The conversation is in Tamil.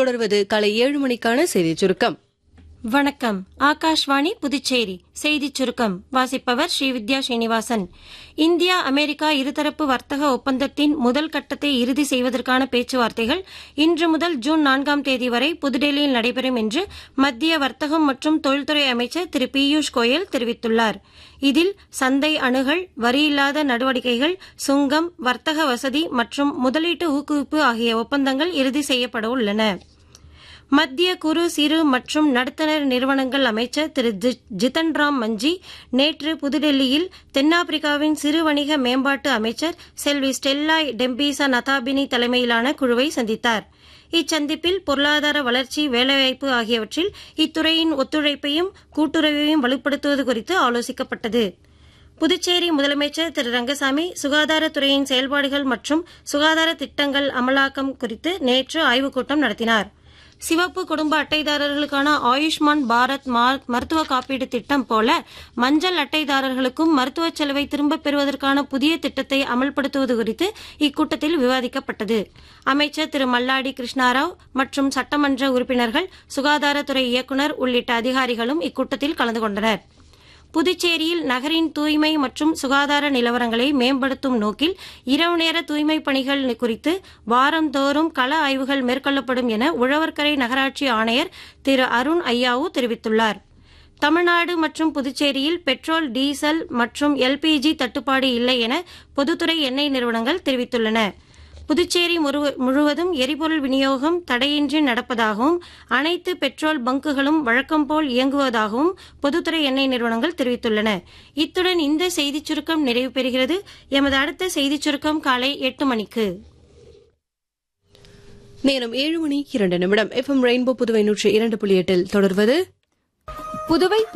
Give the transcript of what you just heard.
தொடர்வது காலை ஏழு மணிக்கான செய்திச் சுருக்கம் வணக்கம் ஆகாஷ்வாணி புதுச்சேரி செய்திச் சுருக்கம் வாசிப்பவர் ஸ்ரீ வித்யா ஸ்ரீனிவாசன் இந்தியா அமெரிக்கா இருதரப்பு வர்த்தக ஒப்பந்தத்தின் முதல் கட்டத்தை இறுதி செய்வதற்கான பேச்சுவார்த்தைகள் இன்று முதல் ஜூன் நான்காம் தேதி வரை புதுடெல்லியில் நடைபெறும் என்று மத்திய வர்த்தகம் மற்றும் தொழில்துறை அமைச்சர் திரு பியூஷ் கோயல் தெரிவித்துள்ளார் இதில் சந்தை அணுகல் வரியில்லாத நடவடிக்கைகள் சுங்கம் வர்த்தக வசதி மற்றும் முதலீட்டு ஊக்குவிப்பு ஆகிய ஒப்பந்தங்கள் இறுதி செய்யப்பட உள்ளன மத்திய குறு சிறு மற்றும் நடுத்தர நிறுவனங்கள் அமைச்சர் திரு ஜிதன் ராம் மஞ்சி நேற்று புதுடெல்லியில் தென்னாப்பிரிக்காவின் சிறு வணிக மேம்பாட்டு அமைச்சர் செல்வி ஸ்டெல்லாய் டெம்பீசா நதாபினி தலைமையிலான குழுவை சந்தித்தார் இச்சந்திப்பில் பொருளாதார வளர்ச்சி வேலைவாய்ப்பு ஆகியவற்றில் இத்துறையின் ஒத்துழைப்பையும் கூட்டுறவையும் வலுப்படுத்துவது குறித்து ஆலோசிக்கப்பட்டது புதுச்சேரி முதலமைச்சர் திரு ரங்கசாமி சுகாதாரத்துறையின் செயல்பாடுகள் மற்றும் சுகாதார திட்டங்கள் அமலாக்கம் குறித்து நேற்று ஆய்வுக் கூட்டம் நடத்தினார் சிவப்பு குடும்ப அட்டைதாரர்களுக்கான ஆயுஷ்மான் பாரத் மருத்துவ காப்பீடு திட்டம் போல மஞ்சள் அட்டைதாரர்களுக்கும் மருத்துவ செலவை திரும்பப் பெறுவதற்கான புதிய திட்டத்தை அமல்படுத்துவது குறித்து இக்கூட்டத்தில் விவாதிக்கப்பட்டது அமைச்சர் திரு மல்லாடி கிருஷ்ணாராவ் மற்றும் சட்டமன்ற உறுப்பினர்கள் சுகாதாரத்துறை இயக்குநர் உள்ளிட்ட அதிகாரிகளும் இக்கூட்டத்தில் கலந்து கொண்டனர் புதுச்சேரியில் நகரின் தூய்மை மற்றும் சுகாதார நிலவரங்களை மேம்படுத்தும் நோக்கில் இரவு நேர தூய்மை பணிகள் குறித்து வாரந்தோறும் கள ஆய்வுகள் மேற்கொள்ளப்படும் என உழவர்கரை நகராட்சி ஆணையர் திரு அருண் ஐயாவு தெரிவித்துள்ளார் தமிழ்நாடு மற்றும் புதுச்சேரியில் பெட்ரோல் டீசல் மற்றும் எல்பிஜி தட்டுப்பாடு இல்லை என பொதுத்துறை எண்ணெய் நிறுவனங்கள் தெரிவித்துள்ளன புதுச்சேரி முழுவதும் எரிபொருள் விநியோகம் தடையின்றி நடப்பதாகவும் அனைத்து பெட்ரோல் பங்குகளும் வழக்கம் போல் இயங்குவதாகவும் பொதுத்துறை எண்ணெய் நிறுவனங்கள் தெரிவித்துள்ளன இத்துடன் இந்த செய்திச் சுருக்கம் நிறைவு பெறுகிறது எமது அடுத்த செய்திச் சுருக்கம் காலை எட்டு மணிக்கு நேரம் ஏழு மணி இரண்டு நிமிடம் எஃப்எம் ரெயின்போ புதுவை நூற்றி இரண்டு புள்ளி எட்டில் தொடர்வது புதுவை